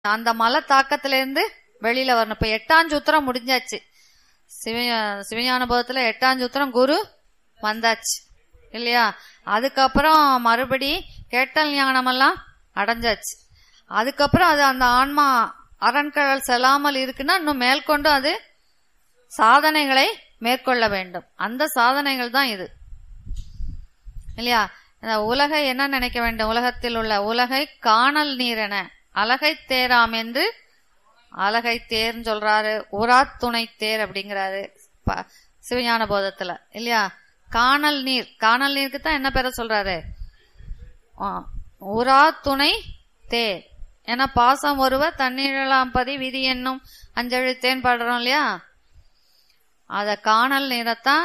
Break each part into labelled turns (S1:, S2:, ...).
S1: அந்த மலை தாக்கத்துல இருந்து வெளியில வரணும் இப்ப எட்டாஞ்சூத்திரம் முடிஞ்சாச்சு சிவ சிவஞானபோதத்துல எட்டாஞ்சூத்திரம் குரு வந்தாச்சு இல்லையா அதுக்கப்புறம் மறுபடி கேட்டல் ஞானமெல்லாம் அடைஞ்சாச்சு அதுக்கப்புறம் அது அந்த ஆன்மா அரண்கடல் செல்லாமல் இருக்குன்னா இன்னும் மேற்கொண்டு அது சாதனைகளை மேற்கொள்ள வேண்டும் அந்த சாதனைகள் தான் இது இல்லையா இந்த உலகை என்ன நினைக்க வேண்டும் உலகத்தில் உள்ள உலகை காணல் நீரென அலகை தேராம் என்று அலகை தேர்ன்னு சொல்றாரு உரா துணை தேர் அப்படிங்கிறாரு ப- சிவஞான போதத்துல இல்லையா காணல் நீர் காணல் நீருக்கு தான் என்ன பேர சொல்றாரு ஆ, உரா துணை தேர் ஏன்னா பாசம் ஒருவர் தண்ணீரெல்லாம் பதி விதி என்னும் அஞ்செழுத்தேன் பாடுறோம் இல்லையா அத காணல் நீரைத்தான்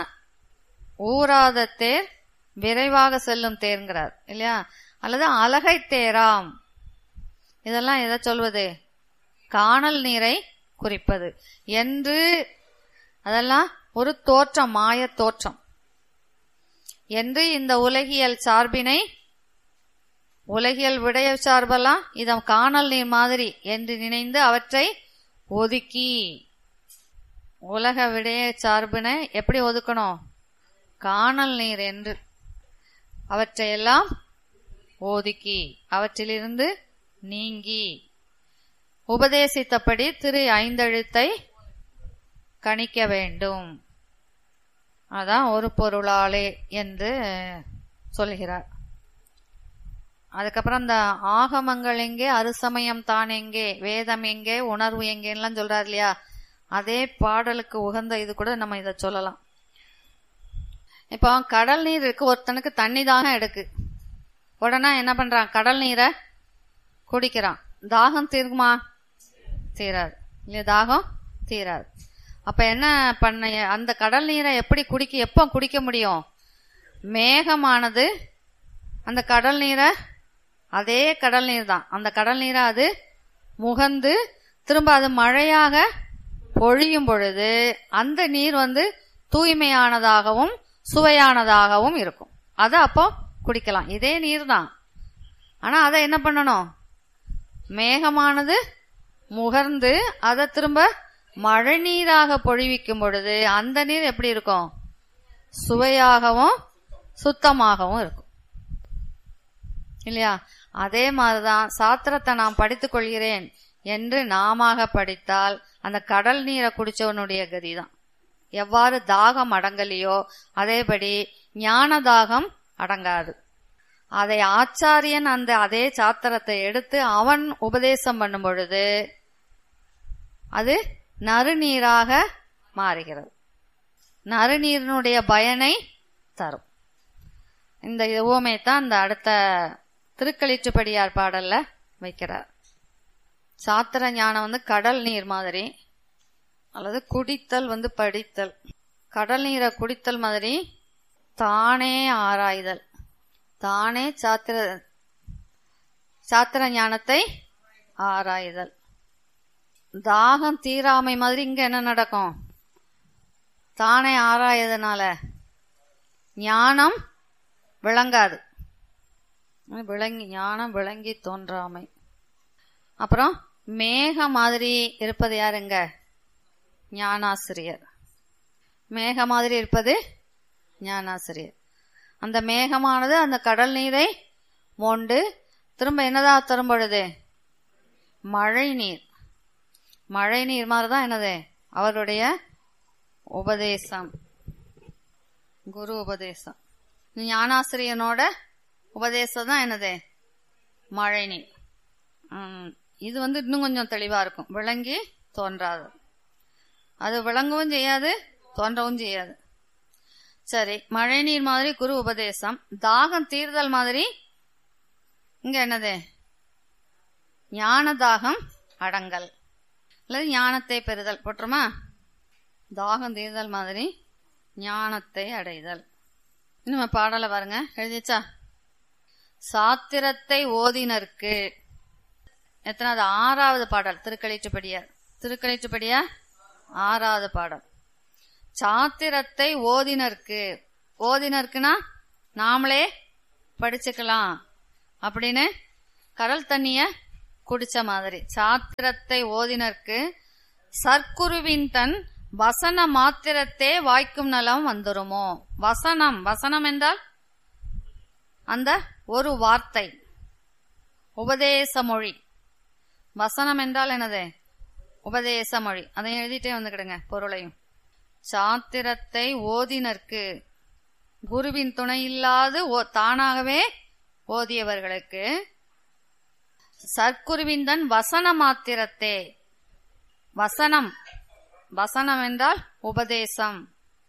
S1: ஊராத தேர் விரைவாக செல்லும் தேர்ங்கிறார் இல்லையா அல்லது அலகை தேராம் இதெல்லாம் எதை சொல்வது காணல் நீரை குறிப்பது என்று அதெல்லாம் ஒரு தோற்றம் மாய தோற்றம் என்று இந்த உலகியல் சார்பினை உலகியல் விடய சார்பெல்லாம் இதம் காணல் நீர் மாதிரி என்று நினைந்து அவற்றை ஒதுக்கி உலக விடய சார்பினை எப்படி ஒதுக்கணும் காணல் நீர் என்று அவற்றையெல்லாம் ஒதுக்கி அவற்றிலிருந்து நீங்கி உபதேசித்தபடி திரு ஐந்தெழுத்தை கணிக்க வேண்டும் அதான் ஒரு பொருளாலே என்று சொல்கிறார் அதுக்கப்புறம் இந்த ஆகமங்கள் எங்கே அருசமயம் தான் எங்கே வேதம் எங்கே உணர்வு எங்கேலாம் சொல்றாரு இல்லையா அதே பாடலுக்கு உகந்த இது கூட நம்ம இதை சொல்லலாம் இப்போ கடல் நீர் இருக்கு ஒருத்தனுக்கு தண்ணி தாகம் எடுக்கு உடனே என்ன பண்றான் கடல் நீரை குடிக்கிறான் தாகம் தீர்க்குமா தீராது இல்லையா தாகம் தீராது அப்ப என்ன பண்ண அந்த கடல் நீரை எப்படி குடிக்க எப்போ குடிக்க முடியும் மேகமானது அந்த கடல் நீரை அதே கடல் நீர் தான் அந்த கடல் நீரை அது முகந்து திரும்ப அது மழையாக பொழியும் பொழுது அந்த நீர் வந்து தூய்மையானதாகவும் சுவையானதாகவும் இருக்கும் அதை அப்போ குடிக்கலாம் இதே நீர் தான் ஆனா அதை என்ன பண்ணணும் மேகமானது முகர்ந்து அதை திரும்ப மழை நீராக பொழிவிக்கும் பொழுது அந்த நீர் எப்படி இருக்கும் சுவையாகவும் சுத்தமாகவும் இருக்கும் இல்லையா அதே மாதிரிதான் சாத்திரத்தை நான் படித்துக் கொள்கிறேன் என்று நாமாக படித்தால் அந்த கடல் நீரை குடிச்சவனுடைய கதிதான் எவ்வாறு தாகம் அடங்கலையோ அதேபடி ஞான தாகம் அடங்காது அதை ஆச்சாரியன் அந்த அதே சாத்திரத்தை எடுத்து அவன் உபதேசம் பண்ணும் பொழுது அது நறுநீராக மாறுகிறது நறுநீரினுடைய பயனை தரும் இந்த உவமை தான் இந்த அடுத்த திருக்களிற்றுப்படியார் பாடல்ல வைக்கிறார் சாத்திர ஞானம் வந்து கடல் நீர் மாதிரி அல்லது குடித்தல் வந்து படித்தல் கடல் நீரை குடித்தல் மாதிரி தானே ஆராய்தல் தானே சாத்திர சாத்திர ஞானத்தை ஆராய்தல் தாகம் தீராமை மாதிரி இங்க என்ன நடக்கும் தானே ஆராயதுனால ஞானம் விளங்காது விளங்கி ஞானம் விளங்கி தோன்றாமை அப்புறம் மேக மாதிரி இருப்பது யாருங்க ஞானாசிரியர் மேக மாதிரி இருப்பது ஞானாசிரியர் அந்த மேகமானது அந்த கடல் நீரை மோண்டு திரும்ப என்னதா தரும் பொழுது மழை நீர் மழை நீர் மாதிரி தான் என்னது அவருடைய உபதேசம் குரு உபதேசம் ஞானாசிரியனோட உபதேசம் தான் என்னது மழை நீர் உம், இது வந்து இன்னும் கொஞ்சம் தெளிவா இருக்கும் விளங்கி தோன்றாது அது விளங்கவும் செய்யாது தோன்றவும் செய்யாது சரி மழை நீர் மாதிரி குரு உபதேசம் தாகம் தீர்தல் மாதிரி இங்க என்னது ஞான தாகம் அடங்கல் அல்லது ஞானத்தை பெறுதல் போட்டுருமா தாகம் தீர்தல் மாதிரி ஞானத்தை அடைதல் நம்ம பாடலை பாருங்க எழுதிச்சா சாத்திரத்தை ஓதினருக்கு எத்தனாவது ஆறாவது பாடல் திருக்களிற்றுப்படியார் திருக்களிற்றுப்படியார் ஆறாவது பாடல் சாத்திரத்தை ஓதினருக்கு ஓதினருக்குன்னா நாமளே படிச்சுக்கலாம் அப்படின்னு கடல் தண்ணிய குடிச்ச மாதிரி சாத்திரத்தை ஓதினர்க்கு சர்க்குருவின் தன் வசன மாத்திரத்தே வாய்க்கும் நலம் வந்துருமோ வசனம் வசனம் என்றால் அந்த ஒரு வார்த்தை உபதேச மொழி வசனம் என்றால் என்னது உபதேச மொழி அதை எழுதிட்டே வந்துக்கிடுங்க பொருளையும் சாத்திரத்தை ஓதினர்க்கு குருவின் துணை இல்லாது ஓ- தானாகவே ஓதியவர்களுக்கு சற்குருவின் தன் வசன மாத்திரத்தே வசனம் வசனம் என்றால் உபதேசம்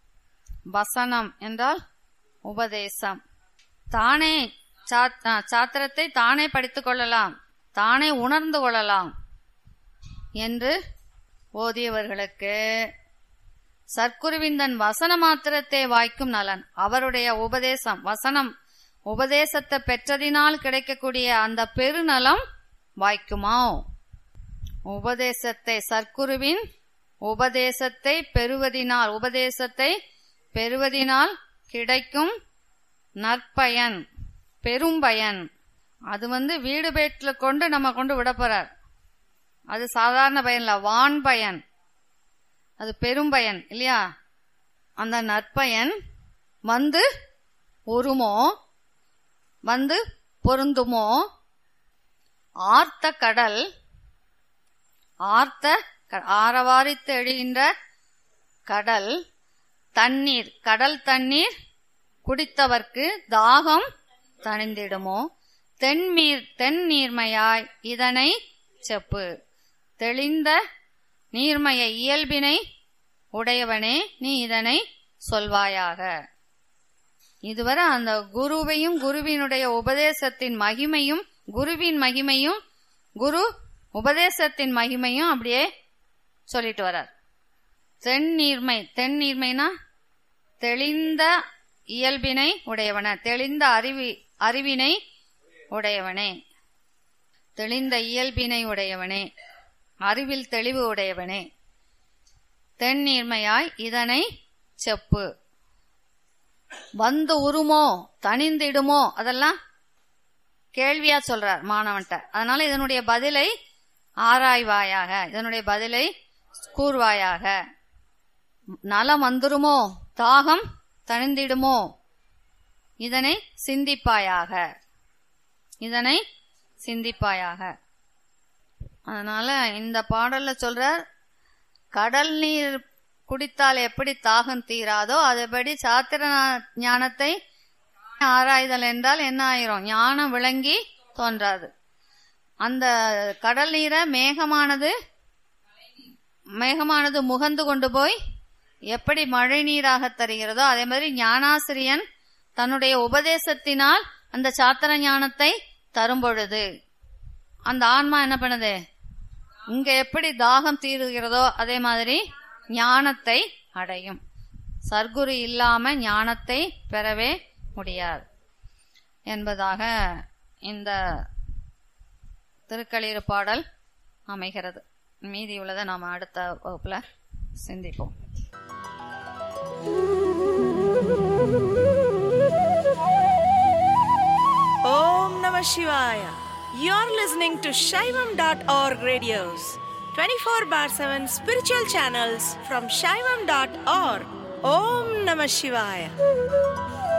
S1: வசனம் என்றால் உபதேசம் தானே சாத்- ஆ, சாத்திரத்தை தானே படித்துக் கொள்ளலாம் தானே உணர்ந்து கொள்ளலாம் என்று ஓதியவர்களுக்கு சற்குருவின் தன் வசன மாத்திரத்தை வாய்க்கும் நலன் அவருடைய உபதேசம் வசனம் உபதேசத்தை பெற்றதினால் கிடைக்கக்கூடிய அந்த பெருநலம் வாய்க்குமா உபதேசத்தை சற்குருவின் உபதேசத்தை பெறுவதினால் உபதேசத்தை பெறுவதினால் கிடைக்கும் நற்பயன் பெரும்பயன் அது வந்து வீடு பேட்டில கொண்டு நம்ம கொண்டு விட போறார் அது சாதாரண பயன் இல்ல வான் பயன் அது பெரும்பயன் இல்லையா அந்த நற்பயன் வந்து உருமோ வந்து பொருந்துமோ ஆர்த்த கடல் ஆர்த்த க- ஆரவாரித்து எழுகின்ற கடல் தண்ணீர் கடல் தண்ணீர் குடித்தவர்க்கு தாகம் தணிந்திடுமோ தென்மீர் தென் நீர்மையாய் இதனை செப்பு தெளிந்த நீர்மய இயல்பினை உடையவனே நீ இதனை சொல்வாயாக இதுவரை அந்த குருவையும் குருவினுடைய உபதேசத்தின் மகிமையும் குருவின் மகிமையும் குரு உபதேசத்தின் மகிமையும் அப்படியே சொல்லிட்டு வரார் தென் நீர்மை தென் நீர்மைனா தெளிந்த இயல்பினை உடையவன தெளிந்த அறிவி அறிவினை உடையவனே தெளிந்த இயல்பினை உடையவனே அறிவில் தெளிவு உடையவனே தென் நீர்மையாய் இதனை செப்பு வந்து உருமோ தனிந்திடுமோ அதெல்லாம் கேள்வியா சொல்றார் மாணவன்ட்ட அதனால இதனுடைய பதிலை ஆராய்வாயாக இதனுடைய பதிலை கூறுவாயாக நலம் வந்துருமோ தாகம் தணிந்திடுமோ இதனை சிந்திப்பாயாக இதனை சிந்திப்பாயாக அதனால இந்த பாடல்ல சொல்றார் கடல் நீர் குடித்தால் எப்படி தாகம் தீராதோ அதேபடி சாத்திர ஞா- ஞானத்தை ஆராய்தல் என்றால் என்ன ஆயிரும் ஞானம் விளங்கி தோன்றாது அந்த கடல் நீரை மேகமானது மேகமானது முகந்து கொண்டு போய் எப்படி மழை நீராக தருகிறதோ அதே மாதிரி ஞானாசிரியன் தன்னுடைய உபதேசத்தினால் அந்த சாத்திர ஞானத்தை தரும் பொழுது அந்த ஆன்மா என்ன பண்ணுது இங்க எப்படி தாகம் தீருகிறதோ அதே மாதிரி ஞானத்தை அடையும் சர்க்குரு இல்லாம ஞானத்தை பெறவே முடியாது என்பதாக இந்த திருக்களீர் பாடல் அமைகிறது மீதி உள்ளதை நாம் அடுத்த வகுப்புல சிந்திப்போம்
S2: Om Namah Shivaya. You're listening to Shaivam.org radios, 24 bar 7 spiritual channels from Shaivam.org. Om Namah Shivaya.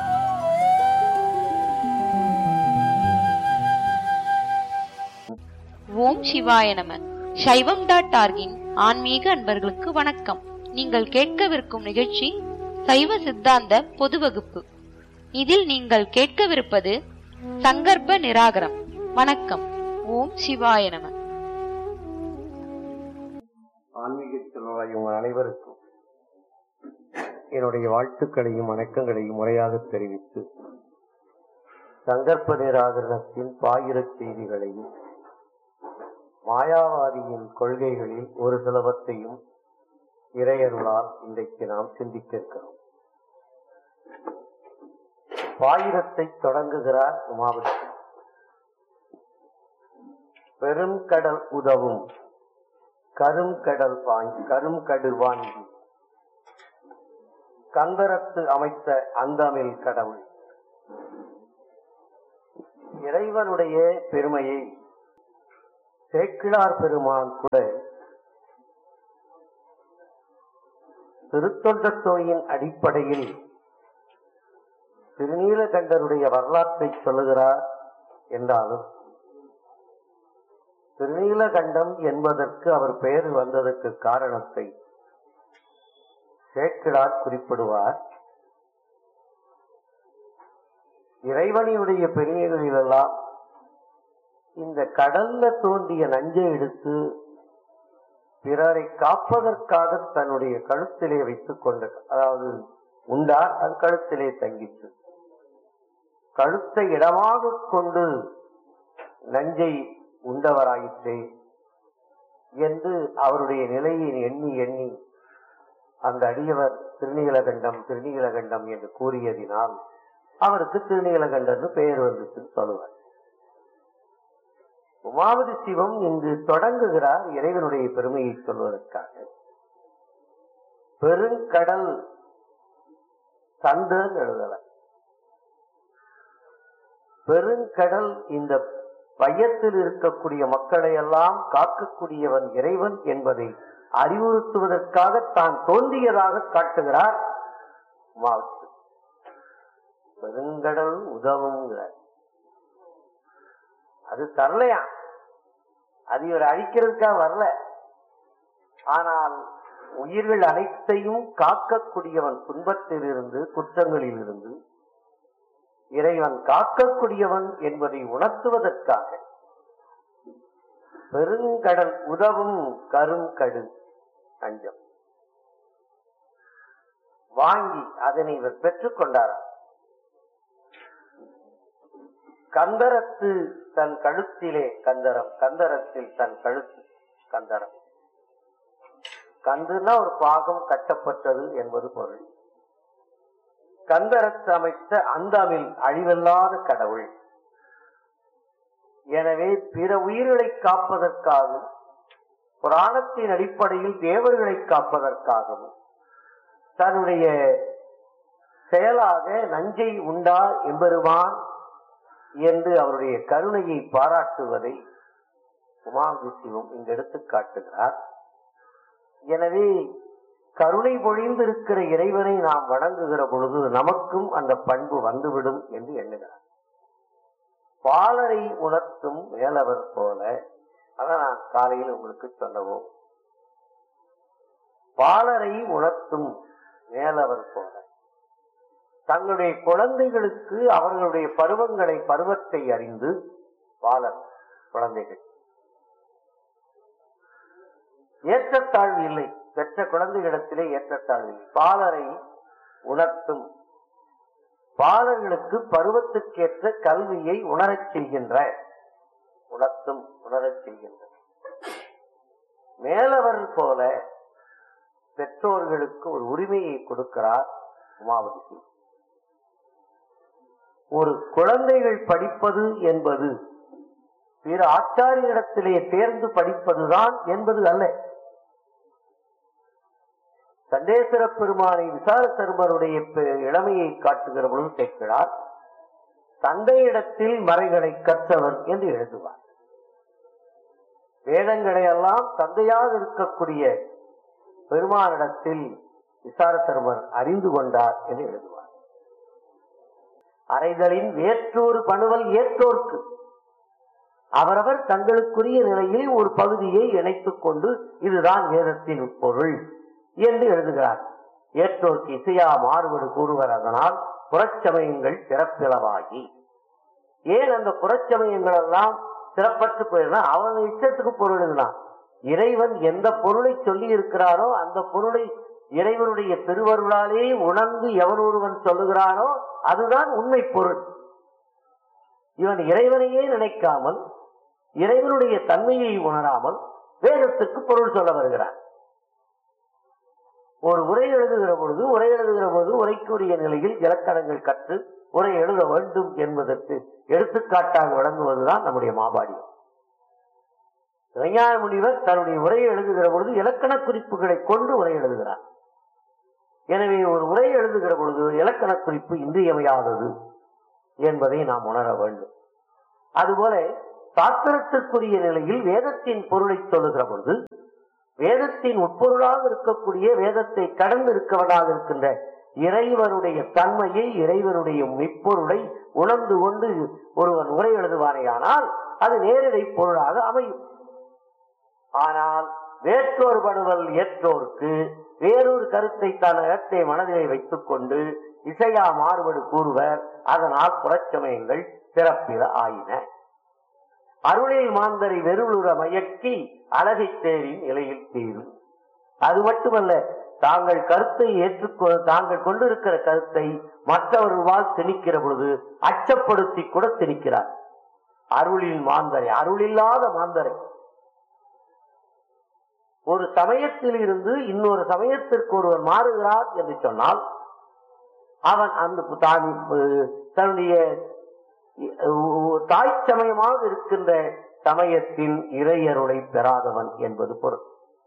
S3: ஓம் சிவாய நம சைவம் டாட் ஆர்கின் ஆன்மீக அன்பர்களுக்கு வணக்கம் நீங்கள் கேட்கவிருக்கும் நிகழ்ச்சி சைவ சித்தாந்த பொது வகுப்பு இதில் நீங்கள் கேட்கவிருப்பது சங்கற்ப நிராகரம் வணக்கம் ஓம் சிவாய நம
S4: ஆன்மீகத்தில் நுழையும் அனைவருக்கும் என்னுடைய வாழ்த்துக்களையும் வணக்கங்களையும் முறையாக தெரிவித்து சங்கற்ப நிராகரணத்தின் பாயிரச் செய்திகளையும் மாயாவாதியின் கொள்கைகளில் ஒரு சிலவற்றையும் இறையருளால் இன்றைக்கு நாம் சிந்திக்க இருக்கிறோம் பாயிரத்தை தொடங்குகிறார் உமாபதி பெருங்கடல் உதவும் கருங்கடல் வாங்கி கருங்கடு வாங்கி கந்தரத்து அமைத்த அந்தமில் கடவுள் இறைவனுடைய பெருமையை சேக்கிழார் பெருமான் கூட திருத்தொண்டத் தொகையின் அடிப்படையில் திருநீலகண்டருடைய வரலாற்றை சொல்லுகிறார் என்றாலும் திருநீலகண்டம் என்பதற்கு அவர் பெயர் வந்ததற்கு காரணத்தை சேக்கிழார் குறிப்பிடுவார் இறைவனியுடைய பெரியகளிலெல்லாம் இந்த கடல்ல தோன்றிய நஞ்சை எடுத்து பிறரை காப்பதற்காக தன்னுடைய கழுத்திலே வைத்துக் கொண்ட அதாவது உண்டார் அது கழுத்திலே தங்கிற்று கழுத்தை இடமாக கொண்டு நஞ்சை உண்டவராயிற்றே என்று அவருடைய நிலையை எண்ணி எண்ணி அந்த அடியவர் திருநீலகண்டம் திருநீலகண்டம் என்று கூறியதினால் அவருக்கு திருநீலகண்டன்னு பெயர் வந்துச்சு சொல்லுவார் உமாவதி சிவம் இங்கு தொடங்குகிறார் இறைவனுடைய பெருமையை சொல்வதற்காக பெருங்கடல் தந்தன் எழுதல பெருங்கடல் இந்த வையத்தில் இருக்கக்கூடிய மக்களை எல்லாம் காக்கக்கூடியவன் இறைவன் என்பதை அறிவுறுத்துவதற்காக தான் தோன்றியதாக காட்டுகிறார் உமாவதி பெருங்கடல் உதவுங்கிறார் அது தரலையா அது இவர் அழிக்கிறதுக்காக வரல ஆனால் உயிர்கள் அனைத்தையும் காக்கக்கூடியவன் துன்பத்திலிருந்து குற்றங்களில் இருந்து இறைவன் காக்கக்கூடியவன் என்பதை உணர்த்துவதற்காக பெருங்கடல் உதவும் கருங்கடு அஞ்சம் வாங்கி அதனை இவர் பெற்றுக் கொண்டாராம் கந்தரத்து தன் கழுத்திலே கந்தரம் கந்தரத்தில் தன் கழுத்து கந்தரம் கந்துனா ஒரு பாகம் கட்டப்பட்டது என்பது பொருள் கந்தரத்து அமைத்த அந்தமில் அழிவில்லாத கடவுள் எனவே பிற உயிர்களை காப்பதற்காகவும் புராணத்தின் அடிப்படையில் தேவர்களை காப்பதற்காகவும் தன்னுடைய செயலாக நஞ்சை உண்டா எம்பெருமான் என்று அவருடைய கருணையை பாராட்டுவதை உமாவிசிவம் இங்கு எடுத்து காட்டுகிறார் எனவே கருணை பொழிந்திருக்கிற இறைவனை நாம் வணங்குகிற பொழுது நமக்கும் அந்த பண்பு வந்துவிடும் என்று எண்ணுகிறார் பாலரை உணர்த்தும் மேலவர் போல அதான் நான் காலையில் உங்களுக்கு சொல்லவும் பாலரை உணர்த்தும் மேலவர் போல தங்களுடைய குழந்தைகளுக்கு அவர்களுடைய பருவங்களை பருவத்தை அறிந்து பாலர் குழந்தைகள் ஏற்றத்தாழ்வு இல்லை பெற்ற குழந்தைகளிடத்திலே ஏற்றத்தாழ்வு இல்லை பாலரை உணர்த்தும் பாலர்களுக்கு பருவத்துக்கேற்ற கல்வியை உணரச் செய்கின்ற உணர்த்தும் உணரச் செய்கின்ற மேலவர் போல பெற்றோர்களுக்கு ஒரு உரிமையை கொடுக்கிறார் உமாவதி ஒரு குழந்தைகள் படிப்பது என்பது பிற ஆச்சாரியரிடத்திலே தேர்ந்து படிப்பதுதான் என்பது அல்ல சண்டேஸ்வர பெருமானை விசார சர்மருடைய இளமையை காட்டுகிற பொழுது கேட்கிறார் தந்தையிடத்தில் மறைகளை கற்றவர் என்று எழுதுவார் வேதங்களை எல்லாம் தந்தையாக இருக்கக்கூடிய பெருமானிடத்தில் விசார சர்மர் அறிந்து கொண்டார் என்று எழுதுவார் அறைதலின் வேற்றோரு பணுவல் ஏற்றோர்க்கு அவரவர் தங்களுக்குரிய நிலையில் ஒரு பகுதியை இணைத்துக் கொண்டு இதுதான் வேதத்தின் பொருள் என்று எழுதுகிறார் ஏற்றோர்க்கு இசையா மாறுபடு கூறுவர் அதனால் புறச்சமயங்கள் சிறப்பிளவாகி ஏன் அந்த புறச்சமயங்கள் எல்லாம் சிறப்பற்று போயிருந்தா அவன் இஷ்டத்துக்கு பொருள் எழுதலாம் இறைவன் எந்த பொருளை சொல்லி இருக்கிறானோ அந்த பொருளை இறைவனுடைய திருவருளாலே உணர்ந்து எவன் ஒருவன் சொல்லுகிறானோ அதுதான் உண்மை பொருள் இவன் இறைவனையே நினைக்காமல் இறைவனுடைய தன்மையை உணராமல் வேதத்துக்கு பொருள் சொல்ல வருகிறான் ஒரு உரை எழுதுகிற பொழுது உரை எழுதுகிற பொழுது உரைக்குரிய நிலையில் இலக்கணங்கள் கற்று உரை எழுத வேண்டும் என்பதற்கு எடுத்துக்காட்டாக வழங்குவதுதான் நம்முடைய மாபாடியம் விஞ்ஞான முனிவர் தன்னுடைய உரையை எழுதுகிற பொழுது இலக்கண குறிப்புகளை கொண்டு உரை எழுதுகிறார் எனவே ஒரு உரை எழுதுகிற பொழுது இலக்கண குறிப்பு இன்றியமையாதது என்பதை நாம் உணர வேண்டும் அதுபோல சாஸ்திரத்திற்குரிய நிலையில் வேதத்தின் பொருளை சொல்லுகிற பொழுது வேதத்தின் உட்பொருளாக இருக்கக்கூடிய வேதத்தை கடந்து இருக்கவனாக இருக்கின்ற இறைவனுடைய தன்மையை இறைவனுடைய மெய்ப்பொருளை உணர்ந்து கொண்டு ஒருவன் உரை எழுதுவானேயானால் அது நேரடி பொருளாக அமையும் ஆனால் வேற்றோர்படுதல் ஏற்றோர்க்கு வேறொரு கருத்தை தன் அகத்தை மனதிலே வைத்துக் கொண்டு இசையா மாறுபடு கூறுவர் அதனால் புறச்சமயங்கள் சிறப்பில ஆயின அருளில் மாந்தரை வெறுளுற மயக்கி அழகை தேரின் நிலையில் தீரும் அது மட்டுமல்ல தாங்கள் கருத்தை ஏற்றுக்கொ தாங்கள் கொண்டிருக்கிற கருத்தை மற்றவர்களால் திணிக்கிற பொழுது அச்சப்படுத்தி கூட திணிக்கிறார் அருளில் மாந்தரை அருளில்லாத மாந்தரை ஒரு சமயத்தில் இருந்து இன்னொரு சமயத்திற்கு ஒருவர் மாறுகிறார் என்று சொன்னால் அவன் அந்த தான் அஹ், தன்னுடைய அஹ், தாய் சமயமாக இருக்கின்ற சமயத்தின் இறையருளை பெறாதவன் என்பது பொருள்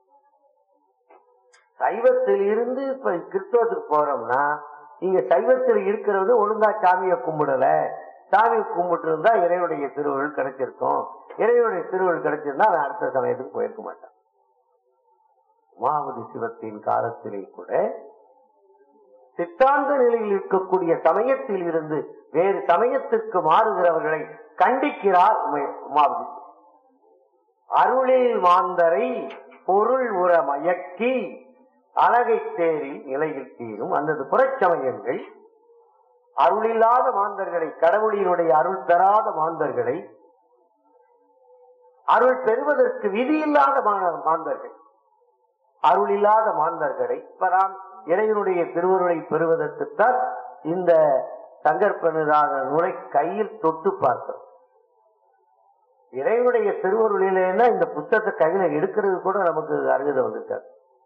S4: சைவத்தில் இருந்து இப்ப கிறிஸ்தவத்துக்கு போறோம்னா இங்க சைவத்தில் இருக்கிறது ஒழுங்கா சாமியை கும்பிடல சாமி கும்பிட்டு இருந்தா இறைவனுடைய திருவருள் கிடைச்சிருக்கும் இறைவனுடைய திருவருள் கிடைச்சிருந்தா நான் அடுத்த சமயத்துக்கு போயிருக்க மாட்டேன் உமாவதி சிவத்தின் காலத்திலே கூட சித்தாந்த நிலையில் இருக்கக்கூடிய சமயத்தில் இருந்து வேறு சமயத்திற்கு மாறுகிறவர்களை கண்டிக்கிறார் உமை- உமாவதி அருளில் மாந்தரை பொருள் உற மயக்கி அழகை தேரில் நிலையில் தீரும் அந்த புறச்சமயங்கள் அருளில்லாத மாந்தர்களை கடவுளினுடைய அருள் பெறாத மாந்தர்களை அருள் பெறுவதற்கு விதியில்லாத மா- மாந்தர்கள் அருளில்லாத மாந்தர்களை இப்ப நாம் இறைவனுடைய திருவருளை பெறுவதற்குத்தான் இந்த சங்கற்பனுதான நூலை கையில் தொட்டு பார்த்தோம் இறைவனுடைய திருவருளிலேன்னா இந்த புத்தகத்தை கையில எடுக்கிறது கூட நமக்கு அருகதை வந்துட்டார்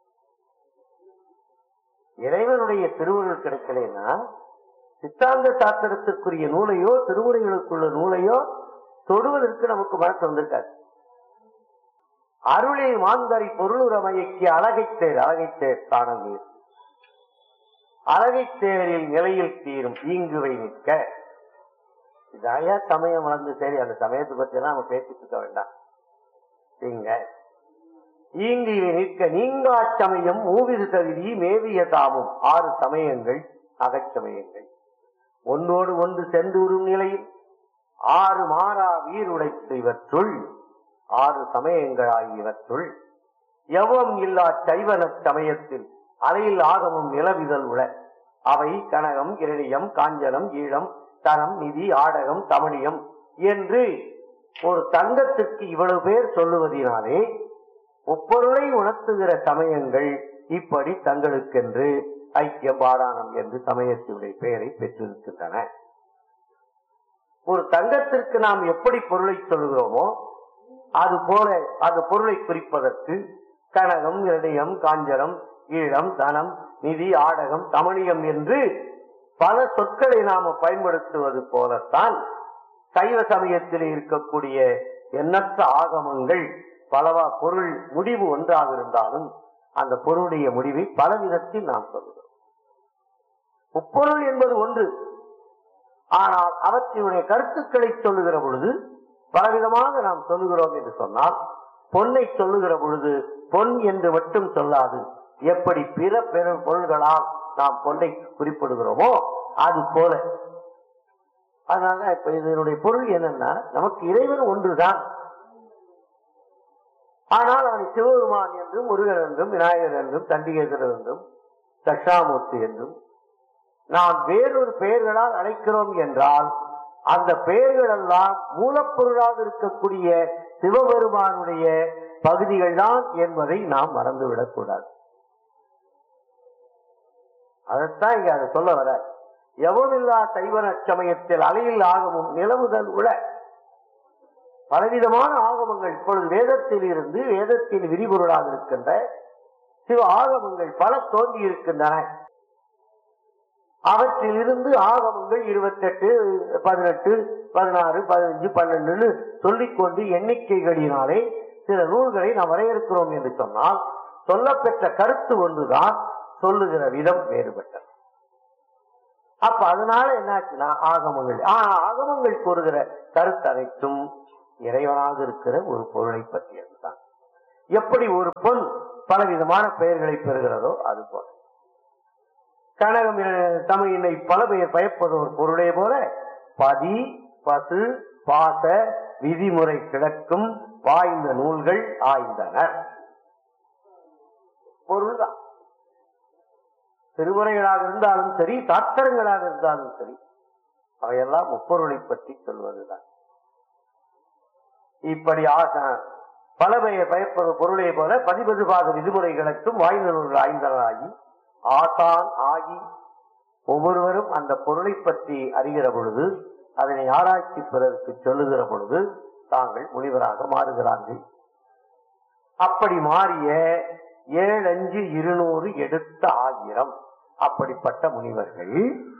S4: இறைவனுடைய திருவருள் கிடைக்கலைன்னா சித்தாந்த சாஸ்திரத்திற்குரிய நூலையோ திருமுறைகளுக்குள்ள நூலையோ தொடுவதற்கு நமக்கு மனசு வந்திருக்காது அருளில் மாந்தரை பொருளுரமையக்கு அழகைத்தேர் அழகைத்தேர் காண நீர் அழகைத்தேரில் நிலையில் தீரும் ஈங்குவை நிற்க இதாயா சமயம் வளர்ந்து சரி அந்த சமயத்தை பத்தி எல்லாம் நம்ம பேசிட்டு இருக்க வேண்டாம் இங்க ஈங்கிலே நிற்க நீங்கா சமயம் மூவிது தகுதி மேவிய தாமும் ஆறு சமயங்கள் அகச்சமயங்கள் ஒன்றோடு ஒன்று சென்றுரும் நிலையில் ஆறு மாறா வீருடைத்து இவற்றுள் ஆறு சமயங்களாகியவற்றுள் எவம் இல்லா சைவனச் சமயத்தில் அலையில் ஆகமும் நிலவிதல் உள அவை கனகம் இரணியம் காஞ்சனம் ஈழம் தனம் நிதி ஆடகம் தமிழியம் என்று ஒரு தங்கத்துக்கு இவ்வளவு பேர் சொல்லுவதினாலே முப்பொருளை உணர்த்துகிற சமயங்கள் இப்படி தங்களுக்கென்று ஐக்கியம் பாராணம் என்று சமயத்தினுடைய பெயரை பெற்றிருக்கின்றன ஒரு தங்கத்திற்கு நாம் எப்படி பொருளை சொல்லுகிறோமோ அது போல அந்த பொருளை குறிப்பதற்கு கனகம் இரணியம் காஞ்சனம் ஈழம் தனம் நிதி ஆடகம் தமிழியம் என்று பல சொற்களை நாம பயன்படுத்துவது போலத்தான் சைவ சமயத்தில் இருக்கக்கூடிய எண்ணற்ற ஆகமங்கள் பலவா பொருள் முடிவு ஒன்றாக இருந்தாலும் அந்த பொருளுடைய முடிவை பல விதத்தில் நாம் சொல்லுகிறோம் முப்பொருள் என்பது ஒன்று ஆனால் அவற்றினுடைய கருத்துக்களை சொல்லுகிற பொழுது பலவிதமாக நாம் சொல்லுகிறோம் என்று சொன்னால் பொன்னை சொல்லுகிற பொழுது பொன் என்று மட்டும் சொல்லாது எப்படி பிற பெரு பொருள்களால் நாம் பொன்னை குறிப்பிடுகிறோமோ அது போல அதனால இப்ப இதனுடைய பொருள் என்னன்னா நமக்கு இறைவன் ஒன்றுதான் ஆனால் அவனை சிவபெருமான் என்றும் முருகன் என்றும் விநாயகர் என்றும் தண்டிகேசர் என்றும் தட்சாமூர்த்தி என்றும் நாம் வேறொரு பெயர்களால் அழைக்கிறோம் என்றால் அந்த பெயர்கள் எல்லாம் மூலப்பொருளாக இருக்கக்கூடிய சிவபெருமானுடைய பகுதிகள் தான் என்பதை நாம் மறந்துவிடக் கூடாது அதைத்தான் இங்க அதை சொல்ல வர எவமில்லா சைவன சமயத்தில் அலையில் ஆகமும் நிலவுதல் உள பலவிதமான ஆகமங்கள் இப்பொழுது வேதத்தில் இருந்து வேதத்தின் விரிபொருளாக இருக்கின்ற சிவ ஆகமங்கள் பல தோன்றி இருக்கின்றன அவற்றில் இருந்து ஆகமங்கள் இருபத்தெட்டு பதினெட்டு பதினாறு பதினஞ்சு பன்னெண்டுன்னு சொல்லிக்கொண்டு எண்ணிக்கைகளினாலே சில நூல்களை நாம் வரையறுக்கிறோம் என்று சொன்னால் சொல்லப்பெற்ற கருத்து ஒன்றுதான் சொல்லுகிற விதம் வேறுபட்டது அப்ப அதனால என்னாச்சுன்னா ஆகமங்கள் ஆனா ஆகமங்கள் கூறுகிற கருத்து அனைத்தும் இறைவனாக இருக்கிற ஒரு பொருளை பற்றியதுதான் எப்படி ஒரு பொன் பலவிதமான பெயர்களை பெறுகிறதோ அது போல கனகம் என தமிழினை பல பெயர் பயப்பது ஒரு பொருளே போல பதி பசு பாச விதிமுறை கிடக்கும் வாய்ந்த நூல்கள் ஆய்ந்தனர் பொருள்தான் திருமுறைகளாக இருந்தாலும் சரி சாத்திரங்களாக இருந்தாலும் சரி அவையெல்லாம் முப்பொருளை பற்றி சொல்வதுதான் இப்படி ஆக பல பெயர் பயப்பது பொருளே போல பதிபதுபாக விதிமுறைகளுக்கும் வாய்ந்த நூல்கள் ஆய்ந்தனராகி ஆசான் ஆகி ஒவ்வொருவரும் அந்த பொருளை பற்றி அறிகிற பொழுது அதனை ஆராய்ச்சி பிறருக்கு சொல்லுகிற பொழுது தாங்கள் முனிவராக மாறுகிறார்கள் அப்படி மாறிய ஏழஞ்சு இருநூறு எடுத்த ஆயிரம் அப்படிப்பட்ட முனிவர்கள்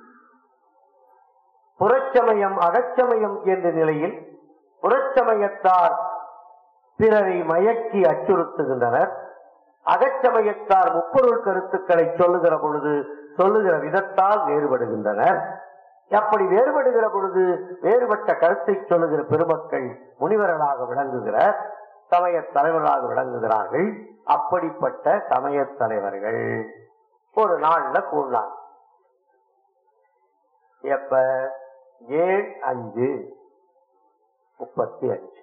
S4: புறச்சமயம் அகச்சமயம் என்ற நிலையில் புறச்சமயத்தார் பிறரை மயக்கி அச்சுறுத்துகின்றனர் அகச்சமயத்தார் முப்பொருள் கருத்துக்களை சொல்லுகிற பொழுது சொல்லுகிற விதத்தால் வேறுபடுகின்றனர் அப்படி வேறுபடுகிற பொழுது வேறுபட்ட கருத்தை சொல்லுகிற பெருமக்கள் முனிவர்களாக விளங்குகிற சமய தலைவர்களாக விளங்குகிறார்கள் அப்படிப்பட்ட சமய தலைவர்கள் ஒரு நாள்ல கூடினாங்க எப்ப ஏழு அஞ்சு முப்பத்தி அஞ்சு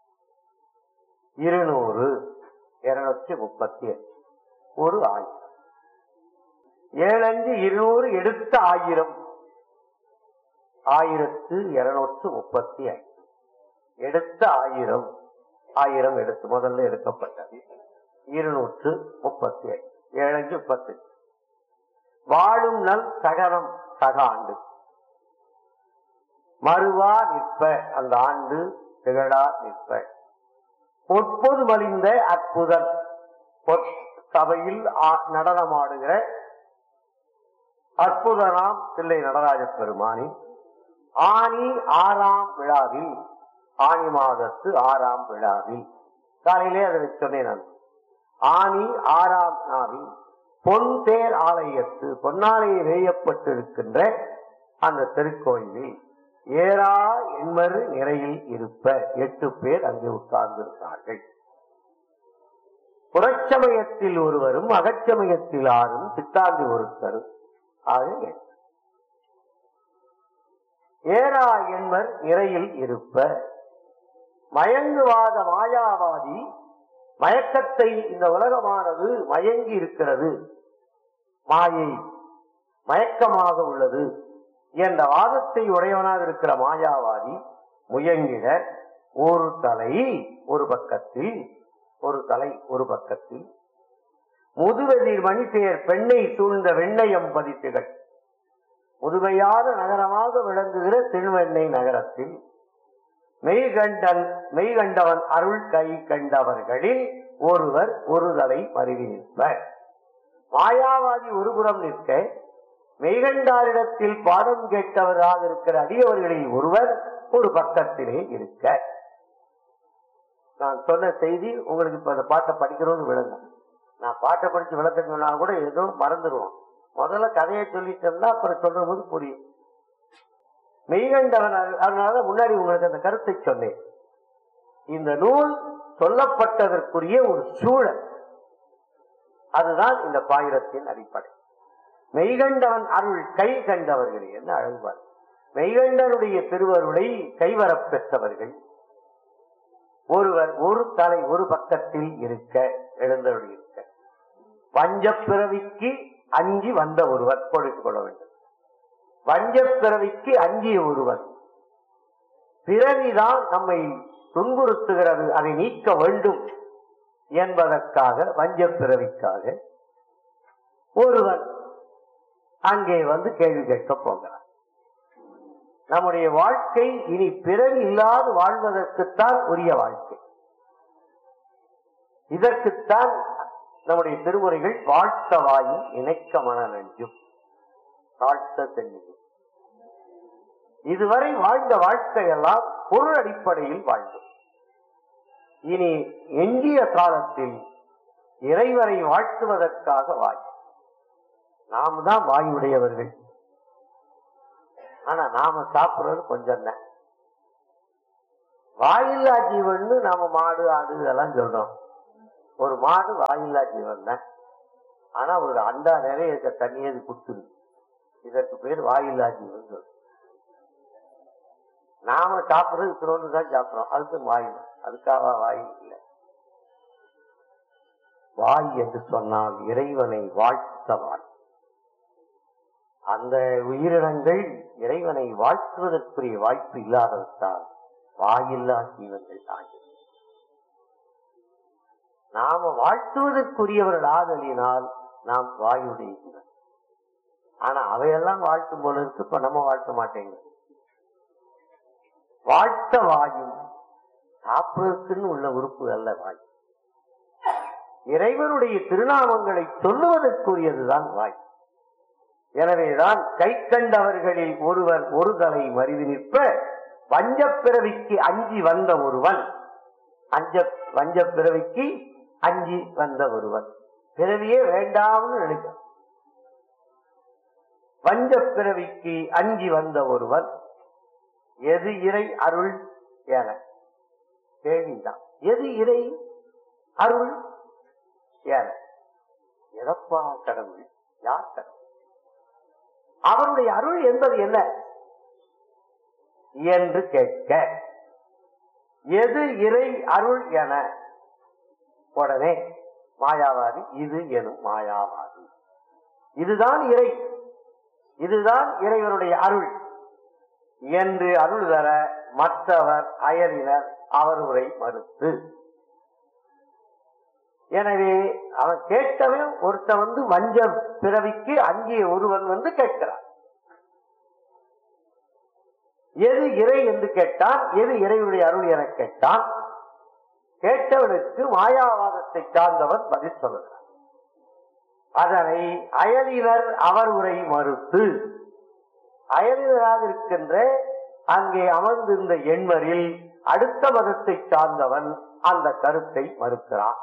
S4: இருநூறு இருநூற்றி முப்பத்தி அஞ்சு ஒரு ஆயிரம் ஏழஞ்சு இருநூறு எடுத்த ஆயிரம் ஆயிரத்து இருநூற்று முப்பத்தி ஐந்து எடுத்த ஆயிரம் ஆயிரம் எடுத்து முதல்ல எடுக்கப்பட்டது இருநூற்று முப்பத்தி ஐந்து ஏழஞ்சு முப்பத்தி வாழும் நல் சகனம் சக ஆண்டு மறுவா நிற்ப அந்த ஆண்டு திகழா நிற்ப பொற்பொது மலிந்த அற்புதன் பொற் சபையில் ஆ- நடனமாடுகிற அற்புதனாம் தில்லை நடராஜ பெருமானி ஆனி ஆறாம் விழாவில் ஆனி மாதத்து ஆறாம் விழாவில் காலையிலே அதை சொன்னேன் நான் ஆனி ஆறாம் நாவில் பொன் தேர் ஆலயத்து பொன்னாலையை வேயப்பட்டிருக்கின்ற அந்த திருக்கோயிலில் ஏறா எண்மரு நிறையில் இருப்ப எட்டு பேர் அங்கே உட்கார்ந்திருந்தார்கள் புறச்சமயத்தில் ஒருவரும் அகச்சமயத்தில் ஆறும் சித்தாந்தி ஒருத்தரும் ஆக எட்டு. ஏறா எண்மர் நிறையில் இருப்ப மயங்குவாத மாயாவாதி மயக்கத்தை இந்த உலகமானது மயங்கி இருக்கிறது மாயை மயக்கமாக உள்ளது என்ற வாதத்தை உடையவனாக இருக்கிற மாயாவாதி முயங்கிட ஒரு தலை ஒரு பக்கத்தில் ஒரு தலை ஒரு பக்கத்தில் முதுவெதிர் மணிபேர் பெண்ணை சூழ்ந்த வெண்ணையம் பதித்துகள் முதுமையான நகரமாக விளங்குகிற திருவெண்ணை நகரத்தில் மெய்கண்டன் மெய்கண்டவன் அருள் கை கண்டவர்களில் ஒருவர் ஒரு தலை மருவி நிற்பர் மாயாவாதி ஒருபுறம் நிற்க மெய்கண்டாரிடத்தில் பாடம் கேட்டவராக இருக்கிற அடியவர்களில் ஒருவர் ஒரு பக்கத்திலே இருக்க நான் சொன்ன செய்தி உங்களுக்கு இப்ப அந்த பாட்டை படிக்கிறது விளங்கும் நான் பாட்டை படிச்சு விளக்கம் சொன்னா கூட ஏதோ மறந்துடுவோம் முதல்ல கதையை சொல்லிட்டோம்னா அப்புறம் சொல்ற போது புரியும் மெய்கண்டவன் அரு- அதனால முன்னாடி உங்களுக்கு அந்த கருத்தை சொன்னேன் இந்த நூல் சொல்லப்பட்டதற்குரிய ஒரு சூழல் அதுதான் இந்த பாயிரத்தின் அடிப்படை மெய்கண்டவன் அருள் கை கண்டவர்கள் என்று அழகுவார் மெய்கண்டனுடைய திருவருளை கைவரப் பெற்றவர்கள் ஒருவர் ஒரு தலை ஒரு பக்கத்தில் இருக்க எழுந்தருள் இருக்க வஞ்சப் பிறவிக்கு அஞ்சி வந்த ஒருவர் பொழித்துக் கொள்ள வேண்டும் வஞ்சப் பிறவிக்கு அஞ்சிய ஒருவர் பிறவிதான் நம்மை துன்புறுத்துகிறது அதை நீக்க வேண்டும் என்பதற்காக வஞ்சப் பிறவிக்காக ஒருவர் அங்கே வந்து கேள்வி கேட்க போகிறார் நம்முடைய வாழ்க்கை இனி பிறவி இல்லாது வாழ்வதற்குத்தான் உரிய வாழ்க்கை இதற்குத்தான் நம்முடைய திருமுறைகள் வாழ்த்த வாயும் இணைக்க மன நெஞ்சும் தாழ்த்த தென்னியும் இதுவரை வாழ்ந்த வாழ்க்கையெல்லாம் பொருள் அடிப்படையில் வாழ்ந்தோம் இனி எஞ்சிய காலத்தில் இறைவரை வாழ்த்துவதற்காக வாய் நாம தான் வாயுடையவர்கள் ஆனா நாம சாப்பிடுறது கொஞ்சம் தான் வாயில்லா ஜீவன் நாம மாடு ஆடு இதெல்லாம் சொல்றோம் ஒரு மாடு வாயில்லா ஜீவன் தான் ஆனா ஒரு அண்டா நிறைய இருக்க தண்ணியை அது குடுத்துரு இதற்கு பேர் வாயில்லா ஜீவன் சொல்றோம் நாம சாப்பிடுறது இத்தினோண்டு தான் சாப்பிடுறோம் அதுக்கு வாயில் அதுக்காக வாய் இல்லை வாய் என்று சொன்னால் இறைவனை வாழ்த்த வாய் அந்த உயிரினங்கள் இறைவனை வாழ்த்துவதற்குரிய வாய்ப்பு இல்லாததால் வாயில்லா ஜீவன்கள் ஆகிய நாம வாழ்த்துவதற்குரியவர்கள் ஆதலினால் நாம் வாயுடைய ஜீவன் ஆனா அவையெல்லாம் வாழ்த்தும் போல இருக்கு இப்ப நம்ம வாழ்த்த மாட்டேங்க வாழ்த்த வாயும் சாப்பிடுறதுக்குன்னு உள்ள உறுப்பு அல்ல வாய் இறைவனுடைய திருநாமங்களை சொல்லுவதற்குரியதுதான் வாய் எனவேதான் கை கண்டவர்களில் ஒருவர் ஒரு தலை மறிவு நிற்ப வஞ்சப் பிறவிக்கு அஞ்சி வந்த ஒருவன் அஞ்ச வஞ்சப் பிறவிக்கு அஞ்சி வந்த ஒருவன் பிறவியே வேண்டாம்னு நினைக்க வஞ்சப் பிறவிக்கு அஞ்சி வந்த ஒருவன் எது இறை அருள் என கேள்விதான் எது இறை அருள் என எதப்பா கடவுள் யார் கடவுள் அவருடைய அருள் என்பது என்ன என்று கேட்க எது இறை அருள் என உடனே மாயாவாதி இது எனும் மாயாவாதி இதுதான் இறை இதுதான் இறைவனுடைய அருள் என்று அருள் தர மற்றவர் அயலினர் அவர் உரை மறுத்து எனவே அவன் கேட்டவன் ஒருத்த வந்து வஞ்ச பிறவிக்கு அங்கே ஒருவன் வந்து கேட்கிறான் எது இறை என்று கேட்டான் எது இறைவனுடைய அருள் என கேட்டான் கேட்டவனுக்கு மாயாவாதத்தை சார்ந்தவன் பதில் சொல்லுகிறான் அதனை அயலினர் அவர் உரை மறுத்து அயலினராக இருக்கின்ற அங்கே அமர்ந்திருந்த எண்மரில் அடுத்த மதத்தை சார்ந்தவன் அந்த கருத்தை மறுக்கிறான்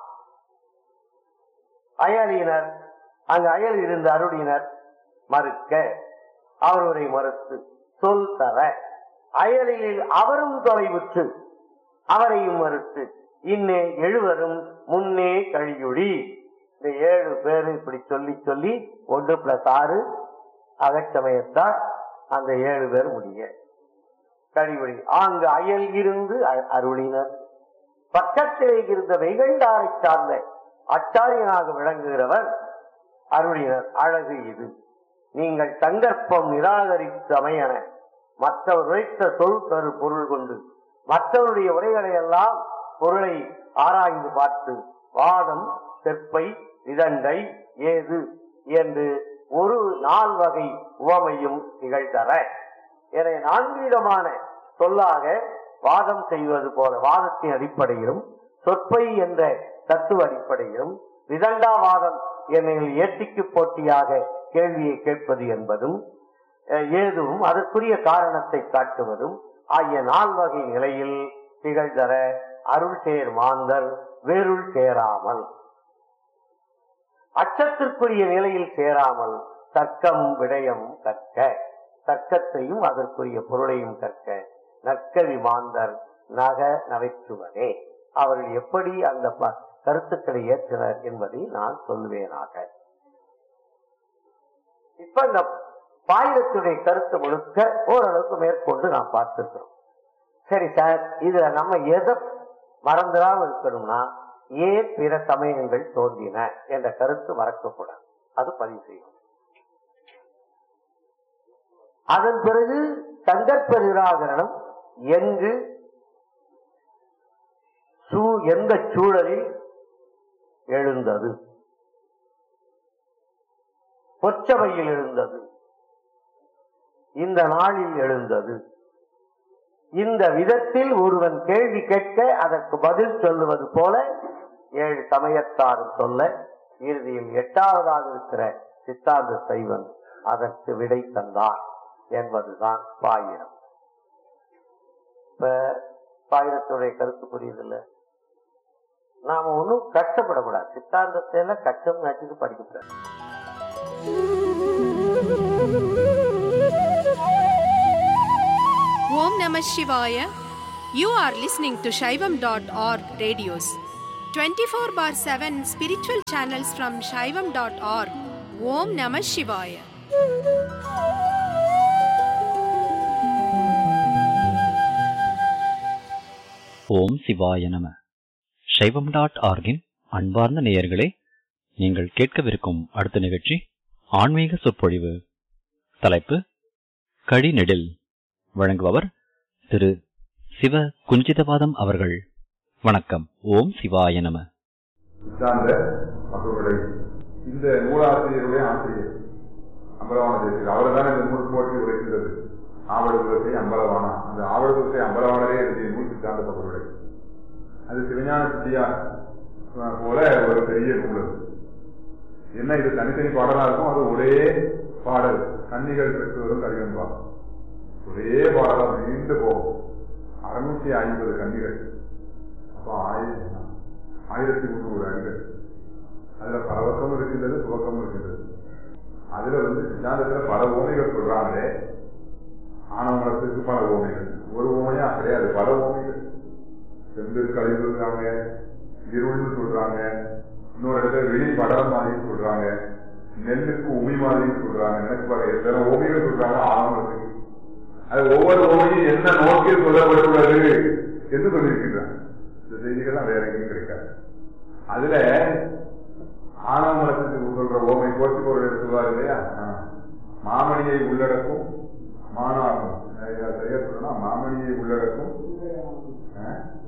S4: அயலினர் அங்கு அயல் இருந்த அருளினர் மறுக்க அவருடைய மறுத்து சொல் தர அயலில் அவரும் தொலைவுற்று அவரையும் மறுத்து இன்னே எழுவரும் முன்னே கழியுடி இந்த ஏழு பேரு இப்படி சொல்லி சொல்லி ஒன்று பிளஸ் ஆறு அகச்சமயத்தால் அந்த ஏழு பேர் முடிய கழிவுடி அங்கு அயல் இருந்து அ- அருளினர் பக்கத்திலே இருந்த வெய்கண்டாரை சார்ந்த அச்சாரியனாக விளங்குகிறவர் அருளினர் அழகு இது நீங்கள் சங்கற்பம் நிராகரித்து அமையன மற்றவர் உரைத்த சொல் தரு பொருள் கொண்டு மற்றவருடைய உரைகளை எல்லாம் பொருளை ஆராய்ந்து பார்த்து வாதம் செப்பை விதண்டை ஏது என்று ஒரு நால் வகை உவமையும் நிகழ்த்தர என நான்கு விதமான சொல்லாக வாதம் செய்வது போல வாதத்தின் அடிப்படையிலும் சொற்பை என்ற தத்துவ அடிப்படையிலும் விதண்டாவாதம் என்னில் ஏற்றிக்கு போட்டியாக கேள்வியை கேட்பது என்பதும் அஹ், ஏதும் அதற்குரிய காரணத்தை காட்டுவதும் ஆகிய நால்வகை நிலையில் திகழ்தர அருள் சேர் மாந்தர் வேருள் சேராமல் அச்சத்திற்குரிய நிலையில் சேராமல் தர்க்கம் விடயம் கற்க தர்க்கத்தையும் அதற்குரிய பொருளையும் கற்க நற்கவி மாந்தர் நக நகைச்சுவனே அவர்கள் எப்படி அந்த ப- கருத்துக்களை ஏற்றனர் என்பதை நான் சொல்வேனாக இப்ப இந்த பாயிரத்துடைய கருத்து முழுக்க ஓரளவுக்கு மேற்கொண்டு நாம் பார்த்திருக்கிறோம் சரி சார் இதுல நம்ம எதை மறந்துடாம இருக்கணும்னா ஏன் பிற சமயங்கள் தோன்றின என்ற கருத்து மறக்கக்கூடாது அது பதிவு செய்யும் அதன் பிறகு சங்கற்பெருராகரணம் எங்கு சூ- எந்த சூழலில் எழுந்தது பொச்சபையில் எழுந்தது இந்த நாளில் எழுந்தது இந்த விதத்தில் ஒருவன் கேள்வி கேட்க அதற்கு பதில் சொல்லுவது போல ஏழு சமயத்தார் சொல்ல இறுதியில் எட்டாவதாக இருக்கிற சித்தாந்த சைவன் அதற்கு விடை தந்தான் என்பதுதான் பாயிரம் இப்ப பாயிரத்துடைய கருத்து புரியுதில்ல நாம ஒன்றும் கஷ்டப்படக்கூடாது சித்தாந்தத்தை எல்லாம் கஷ்டம் நினைச்சுட்டு படிக்கக்கூடாது
S2: Om Namah Shivaya. You are listening to Shaivam.org radios. 24 bar 7 spiritual channels from Shaivam.org. Om Namah Shivaya.
S5: ஓம் சிவாய நம சைவம் டாட் ஆர்கின் அன்பார்ந்த நேயர்களே நீங்கள் கேட்கவிருக்கும் அடுத்த நிகழ்ச்சி ஆன்மீக சொற்பொழிவு தலைப்பு கடிநெடில் வழங்குபவர் திரு சிவ குஞ்சிதபாதம் அவர்கள் வணக்கம் ஓம் சிவாய நம
S6: சித்தாந்த மகளுடைய இந்த நூலாசிரியருடைய ஆசிரியர் அம்பலவான தேசியர் அவர் தான் இந்த நூல் போட்டி உரைக்கிறது ஆவடுபுரத்தை அம்பலவானா அந்த ஆவடுபுரத்தை அம்பலவானரே எழுதிய நூல் சித்தாந்த மகளுடைய அது சிவஞான சித்தியார் அஹ், போல ஒரு பெரிய நூல் அது என்ன இது தனித்தனி பாடலா இருக்கும் அது ஒரே பாடல் கன்னிகள் பெற்று வரும் கடிதம்பா ஒரே பாடலா நீண்டு போகும் அறுநூத்தி ஐம்பது கன்னிகள் அப்போ ஆயிரத்தி ஆயிரத்தி முந்நூறு அடிகள் அதுல பரவக்கமும் இருக்கின்றது துவக்கமும் இருக்கின்றது அதுல வந்து சித்தாந்தத்துல பல ஓமைகள் சொல்றாங்களே ஆனவங்களுக்கு பல ஓமைகள் ஒரு ஓமையா கிடையாது பல ஓமைகள் செம்பு கழிவுறாங்க இருள்னு சொல்றாங்க இன்னொரு இடத்துல வெளி படலம் மாதிரின்னு சொல்றாங்க நெல்லுக்கு உமி மாதிரின்னு சொல்றாங்க எனக்கு பாருங்க எத்தனை ஓமைகள் சொல்றாங்க ஆனவங்களுக்கு அது ஒவ்வொரு ஓமையும் என்ன நோக்கில் சொல்லப்பட்டுள்ளது என்று சொல்லியிருக்கின்றாங்க இந்த செய்திகள்லாம் வேற எங்கேயும் கிடைக்காது அதுல ஆனமலத்துக்கு சொல்ற ஓமை போர்த்துக்கோள் எடுத்துவார் இல்லையா ஆ. மாமணியை உள்ளடக்கும் மானாகும் சரியா சரியா சொல்லணும்னா மாமணியை உள்ளடக்கும் ஆ?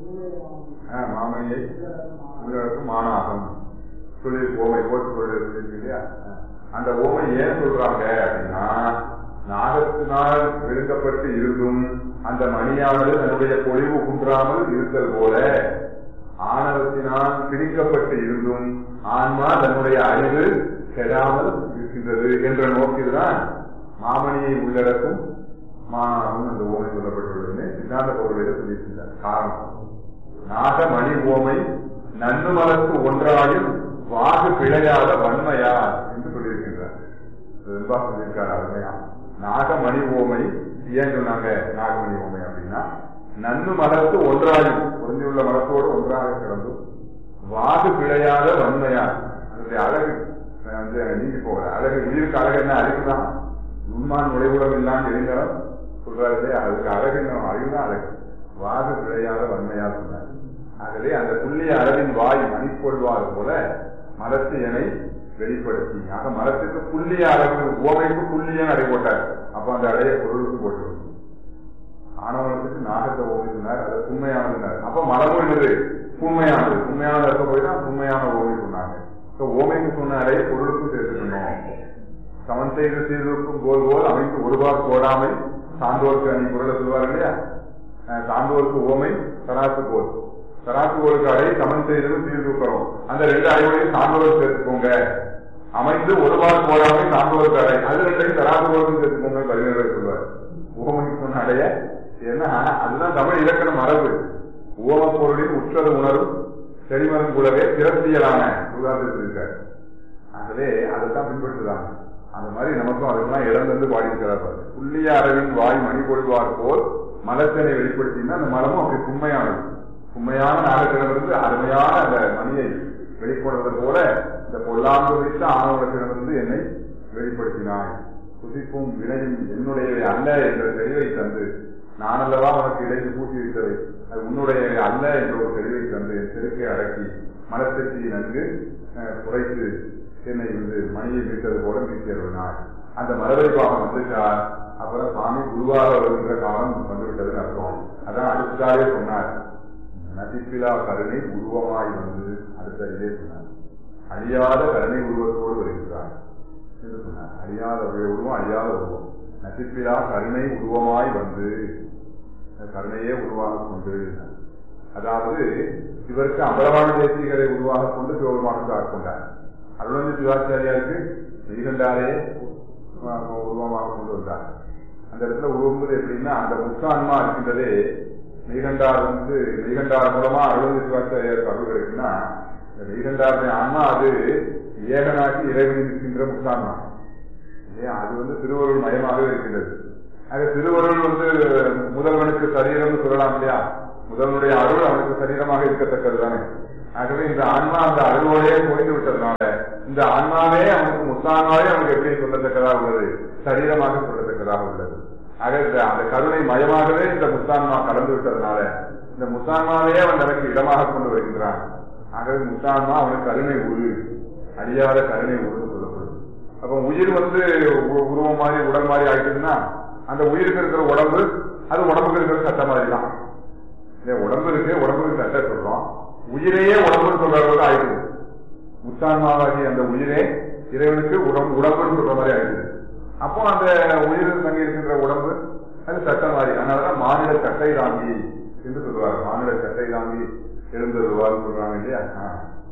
S6: ஆ, மாமணியை உள்ளடக்கும் மானாகும் சொல்லி ஓமை போர்த்துக்கோள் இருக்கு இல்லையா ஆ. அந்த ஓமை ஏன் சொல்றாங்க அப்படின்னா நாகத்தினால் விழுங்கப்பட்டு இருந்தும் அந்த மணியானது தன்னுடைய பொழிவு குன்றாமல் இருத்தல் போல ஆணவத்தினால் பிரிக்கப்பட்டு இருந்தும் ஆன்மா தன்னுடைய அறிவு கெடாமல் இருக்கின்றது என்ற நோக்கில்தான் மாமணியை உள்ளடக்கும் மானாவும் அந்த ஓமை சொல்லப்பட்டுள்ளதுன்னு சித்தாந்த பொருளில் சொல்லியிருக்கிறார் காரணம் நாகமணி ஓமை நன்னுமலத்து ஒன்றாயும் வாகு பிழையாத வன்மையா என்று சொல்லியிருக்கின்றார் வெண்பா சொல்லியிருக்காரு அருமையா நாகமணி ஓமை ஏன் சொன்னாங்க நாகமணி ஓமை அப்படின்னா நன்னு மலத்து ஒன்றாயும் பொருந்தியுள்ள மலத்தோடு ஒன்றாக கிடந்தும் வாகு பிழையாத வன்மையா அதனுடைய அழகு அஹ், வந்து நீங்கி போகல அழகு உயிருக்கு அழகு என்ன அறிவுதான் நுண்மான் நுழைவுடம் இல்லாமல் எரிந்தவன் சொல்றாரு இல்லையா அதுக்கு அழகு என்ன அறிவுதான் அழகு வாகு பிழையாத வன்மையா சொன்னார் ஆகவே அந்த புள்ளிய அளவின் வாய் மணிக்கொள்வார் போல மலத்து எனை வெளிப்படுத்தி ஆக மலத்துக்கு புள்ளிய அளவு ஓமைக்கு புள்ளிய அடை போட்டார் அப்ப அந்த அடைய பொருளுக்கு போட்டு ஆணவனத்துக்கு நாகத்தை ஓமை சொன்னார் அது உண்மையானதுனார் அப்ப மலமும் என்னது உண்மையானது உண்மையானது இருக்க போய் தான் உண்மையான ஓமை சொன்னாங்க So, ஓமைக்கு சொன்ன அடைய பொருளுக்கும் சேர்த்துக்கணும் சமன் செய்த சீர்தூக்கும் கோல் போல் அமைத்து ஒருபார் போடாமை சான்றோருக்கு அணி குரலை சொல்வார் இல்லையா அஹ், சான்றோருக்கு ஓமை தராசு கோல் தராசு கோலுக்கு அடை சமன் செய்தது சீர்தூக்கணும் அந்த ரெண்டு அடையோடையும் சான்றோர் சேர்த்துக்கோங்க அமைந்து ஒருபார் போடாமை சான்றோருக்கு அடை அது ரெண்டையும் தராசு கோலுக்கும் சேர்த்துக்கோங்க கவிஞர்கள் சொல்வார் ஓமைக்கு சொன்ன அடைய ஏன்னா அதுதான் தமிழ் இலக்கண மரபு ஓம பொருளின் உற்றது உணரும் செடிமரம் கூடவே திறத்தியலான உதாரணத்துக்கு இருக்காரு ஆகவே அதைத்தான் பின்பற்றுறாங்க அந்த மாதிரி நமக்கும் அதுக்கெல்லாம் இடம் வந்து பாடியிருக்கிறார் பாருங்க. புள்ளிய அரவின் வாய் மணி கொள்வார் போல் மலத்தினை வெளிப்படுத்தினா அந்த மலமும் அப்படி உண்மையானது உண்மையான நாகத்திடமிருந்து அருமையான அந்த மணியை வெளிப்படுவது போல இந்த பொல்லாங்கு வைத்த ஆணவத்திடமிருந்து என்னை வெளிப்படுத்தினாய் புசிப்பும் வினையும் என்னுடையவை அல்ல என்ற தெளிவை தந்து நான் அல்லவா உனக்கு இடைக்கு பூட்டி வைத்தவை அது உன்னுடையவை அல்ல என்ற ஒரு தெளிவை தந்து என் செருக்கை அடக்கி மனசக்தி நன்கு அஹ், குறைத்து என்னை வந்து மணியை மீட்டது போல மீட்டியருனார் அந்த மரபை பாகம் வந்துட்டார் அப்புறம் சாமி குருவாக வருகின்ற காலம் வந்துவிட்டதுன்னு அர்த்தம் அதான் அடுத்ததாவே சொன்னார் நதிப்பிலா கருணை உருவமாய் வந்து அடுத்த இதே சொன்னார் அழியாத கருணை உருவத்தோடு வருகிறார் என்று சொன்னார் அழியாத உருவம் அழியாத உருவம் நசிப்பிலா கருணை உருவமாய் வந்து அந்த கருணையே உருவாக கொண்டு அதாவது இவருக்கு அம்பலவான தேசிகளை உருவாக கொண்டு சிவபெருமானுக்கு ஆட்கொண்டார் அருளந்தி சிவாச்சாரியாருக்கு மெய்கண்டாரே உருவமாக கொண்டு வந்தார் அந்த இடத்துல உருவம்பது எப்படின்னா அந்த முத்தான்மா இருக்கின்றதே மெய்கண்டார் வந்து மெய்கண்டார் மூலமா அருளந்தி சிவாச்சாரியாருக்கு அருள் கிடைக்குன்னா இந்த மெய்கண்டாருடைய ஆன்மா அது ஏகனாக்கி இறைவன் இருக்கின்ற முத்தான்மா இல்லையா அது வந்து திருவருள் மயமாகவே இருக்கின்றது ஆக திருவருள் வந்து முதல்வனுக்கு சரீரம்னு சொல்லலாம் இல்லையா முதல்வனுடைய அருள் அவனுக்கு சரீரமாக இருக்கத்தக்கது தானே ஆகவே இந்த ஆன்மா அந்த அருளோடே போய்ந்து விட்டதுனால இந்த ஆன்மாவே அவனுக்கு முத்தான்மாவே அவனுக்கு எப்படி சொல்லத்தக்கதாக உள்ளது சரீரமாக சொல்லத்தக்கதாக உள்ளது ஆக இந்த அந்த கருணை மயமாகவே இந்த முத்தான்மா கலந்து விட்டதுனால இந்த முத்தான்மாவே அவன் தனக்கு இடமாக கொண்டு வருகின்றான் ஆகவே முத்தான்மா அவனுக்கு கருணை உரு அழியாத கருணை உருன்னு சொல்லப்படுது அப்ப உயிர் வந்து உ- உருவம் மாதிரி உடல் மாதிரி ஆயிட்டுன்னா அந்த உயிருக்கு இருக்கிற உடம்பு அது உடம்புக்கு இருக்கிற சட்ட மாதிரி தான் இல்லையா? உடம்பு இருக்கு உடம்புக்கு சட்டை சொல்றோம் உயிரையே உடம்புன்னு சொல்ற அளவுக்கு ஆயிடுது முத்தான்மாவாகி அந்த உயிரே இறைவனுக்கு உடம்பு உடம்புன்னு சொல்ற மாதிரி ஆயிடுது அப்போ அந்த உயிர் தங்கி இருக்கின்ற உடம்பு அது சட்டை மாதிரி அதனாலதான் மாநில சட்டை தாங்கி என்று சொல்லுவார் மாநில சட்டை தாங்கி எழுந்தருவார்னு சொல்றாங்க இல்லையா ஆ.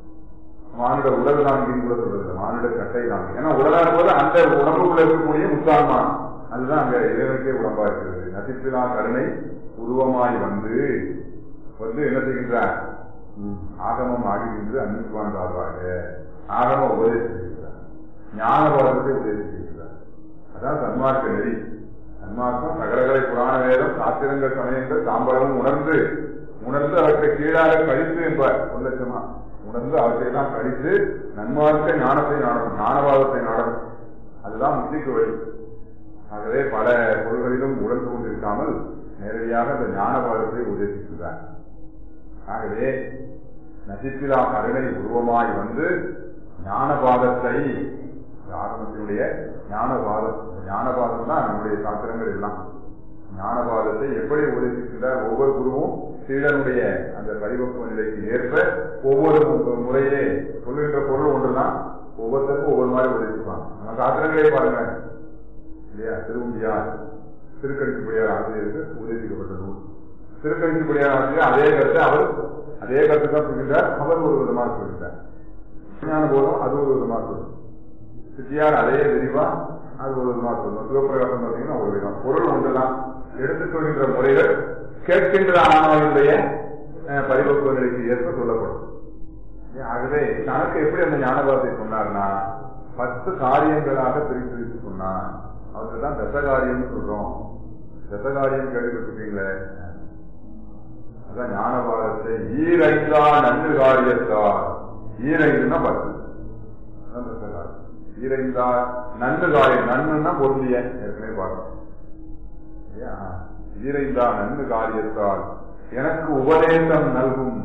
S6: மானிட உடல் தாங்கின்னு கூட சொல்றது இல்லை. மானிட கட்டை தாங்கி ஏன்னா உடலா இருப்பது அந்த உடம்புக்குள்ள இருக்கக்கூடிய முத்தான்மா அதுதான் அங்க இறைவனுக்கே உடம்பா இருக்கிறது நசிப்பிலா கருணை உருவமாய் வந்து வந்து என்ன செய்கின்றார் ம், ஆகமம் ஆகிவின்று அன்பிப்பான் சார்பாக ஆகம உபதேசிக்கிறார் ஞான பாதத்தை உபதேசிக்கிறார் அதான் சன்மார்க்க நெறி சன்மார்க்கம் சகலகலை புராண வேதம் சாத்திரங்கள் சமயங்கள் தாம்பரமும் உணர்ந்து உணர்ந்து அவற்றை கீழாக கழித்து என்பார் ஒரு லட்சமா உணர்ந்து அவற்றை எல்லாம் கழித்து நன்மார்க்க ஞானத்தை நாடணும் ஞானவாதத்தை நாடணும் அதுதான் முக்திக்கு வழி ஆகவே பல பொருள்களிலும் உணர்ந்து கொண்டிருக்காமல் நேரடியாக அந்த ஞானவாதத்தை உபதேசிக்கிறார் ஆகவே நசிப்பிலா கருணை உருவமாய் வந்து ஞானபாதத்தை இந்த ஆரம்பத்தினுடைய ஞானபாதம் இந்த ஞானபாதம் தான் நம்முடைய சாத்திரங்கள் எல்லாம் ஞானபாதத்தை எப்படி உபதேசிக்கின்றார் ஒவ்வொரு குருவும் சீடனுடைய அந்த பரிபக்குவ நிலைக்கு ஏற்ப ஒவ்வொரு மு- முறையே சொல்லுகின்ற பொருள் ஒன்றுதான் ஒவ்வொருத்தருக்கும் ஒவ்வொரு மாதிரி உபதேசிப்பாங்க நம்ம சாத்திரங்களே பாருங்க இல்லையா திருவண்டியார் திருக்கணிக்குப்படியார் ஆசிரியருக்கு உபதேசிக்கப்பட்ட நூல் திருக்கணிக்குப்படியார் ஆசிரியர் அதே கருத்தை அவர் அதே கருத்தை தான் சொல்கின்றார் அவர் ஒரு விதமாக சொல்கின்றார் விஞ்ஞான போதும் அது ஒரு விதமாக சொல்லும் சித்தியார் அதே விரிவா அது ஒரு விதமாக சொல்லும் சிவபிரகாசம் பார்த்தீங்கன்னா ஒரு விதம் பொருள் ஒன்றுதான் எடுத்துக் கொள்கின்ற முறைகள் கேட்கின்ற ஆன்மாவினுடைய அஹ், பரிபக்குவ நிலைக்கு ஏற்ப சொல்லப்படும் ஆகவே தனக்கு எப்படி அந்த ஞானபாதத்தை சொன்னார்னா பத்து காரியங்களாக பிரித்து பிரித்து சொன்னார் அவருக்கு தான் தசகாரியம்னு சொல்றோம் தசகாரியம் கேள்விப்பட்டிருக்கீங்களே அதான் ஞானபாதத்தை ஈரைந்தா நன்கு காரியத்தார் ஈரைந்துன்னா பத்து அதான் தசகாரியம் ஈரைந்தா நன்கு காரியம் நன்னுன்னா பொருந்திய ஏற்கனவே பார்த்தோம் இல்லையா? ஈரைந்தா நன்கு காரியத்தால் எனக்கு உபதேசம் நல்கும்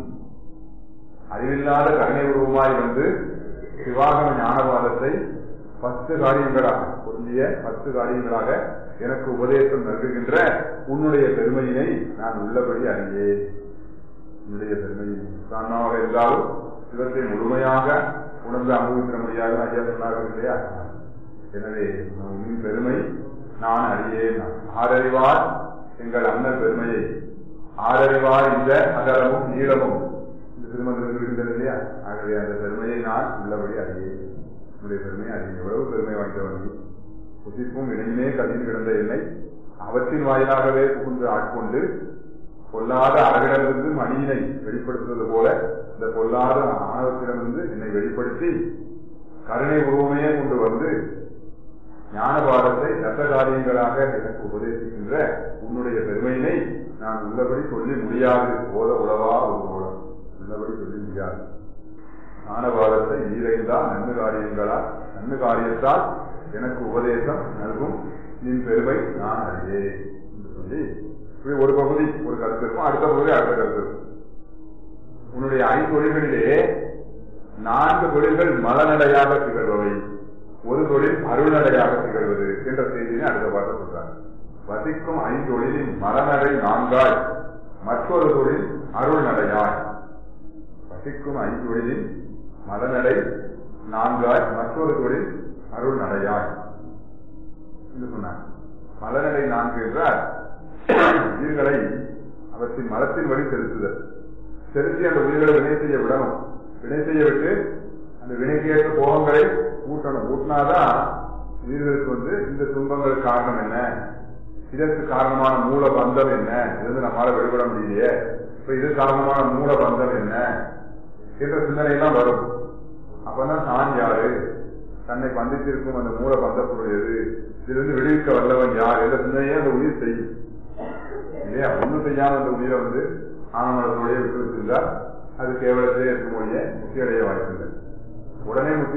S6: அறிவில்லாத கருணை உருவமாய் வந்து சிவாகம ஞானவாதத்தை பத்து காரியங்களாக பொருந்திய பத்து காரியங்களாக எனக்கு உபதேசம் நல்குகின்ற உன்னுடைய பெருமையினை நான் உள்ளபடி அறியேன் உன்னுடைய பெருமையை தானாக இருந்தாலும் சிவத்தை முழுமையாக உணர்ந்து அனுபவிக்கிற முடியாது ஐயா சொன்னார்கள் இல்லையா எனவே உன் பெருமை நான் அறியேன் ஆரறிவார் எங்கள் அண்ணன் பெருமையை ஆரறிவார் இந்த அகலமும் நீளமும் இந்த திருமணத்தில் இருக்கின்றது இல்லையா ஆகவே அந்த பெருமையை நான் உள்ளபடி அறியேன் உன்னுடைய பெருமையை அறியேன் எவ்வளவு பெருமை வாய்ந்தவன் நீ. புசிப்பும் இணையுமே கதில் கிடந்த என்னை அவற்றின் வாயிலாகவே புகுந்து ஆட்கொண்டு பொல்லாத அழகிடமிருந்து மணியினை வெளிப்படுத்துவது போல இந்த பொல்லாத ஆணவத்திடமிருந்து என்னை வெளிப்படுத்தி கருணை உருவமே கொண்டு வந்து ஞானபாரத்தை ரத்த காரியங்களாக எனக்கு உபதேசிக்கின்ற உன்னுடைய பெருமையினை நான் உள்ளபடி சொல்லி முடியாது போத உளவா ஒரு மூலம் உள்ளபடி சொல்லி முடியாது ஞானபாரத்தை ஈரைந்தால் நன்கு காரியங்களா நன்கு காரியத்தால் எனக்கு உபதேசம் நல்கும் நின் பெருமை நான் அறியேன் என்று சொல்லி இப்படி ஒரு பகுதி ஒரு கருத்து இருக்கும் அடுத்த பகுதி அடுத்த கருத்து இருக்கும் உன்னுடைய ஐந்தொழில்களிலே நான்கு தொழில்கள் மலநடையாக திகழ்பவை ஒரு தொழில் அருள்நடையாக திகழ்வது என்ற செய்தியை அடுத்த பாட்டு சொல்றார் வசிக்கும் ஐந்தொழிலின் மலநடை நான்காய் மற்றொரு தொழில் அருள்நடையாய் வசிக்கும் ஐந்தொழிலின் மலநடை நான்காய் மற்றொரு தொழில் அருள்நடையாய் என்று சொன்னார் மலநடை நான்கு என்றால் உயிர்களை அவற்றின் மலத்தின் வழி செலுத்துதல் செலுத்தி அந்த உயிர்களை வினை செய்ய விடணும் வினை செய்ய விட்டு அந்த வினைக்கு ஏற்ற போகங்களை ஊட்டணும் ஊட்டினாதான் உயிர்களுக்கு வந்து இந்த துன்பங்களுக்கு காரணம் என்ன இதற்கு காரணமான மூல பந்தம் என்ன இது நம்மளால வெளிப்பட முடியலையே இப்ப இது காரணமான மூல பந்தம் என்ன என்ற சிந்தனை எல்லாம் வரும் அப்பதான் தான் யாரு தன்னை பந்தித்திருக்கும் அந்த மூல பந்த பொருள் எது இதிலிருந்து விடுவிக்க வல்லவன் யார் என்ற சிந்தனையே அந்த உயிர் செய்யும் இல்லையா ஒண்ணும் செய்யாம அந்த உயிரை வந்து ஆனமரத்தோடய விட்டு வச்சிருந்தா அது கேவலத்திலே இருக்கும் மொழியே முக்தி அடைய வாய்ப்பில்லை உடனே முக்தி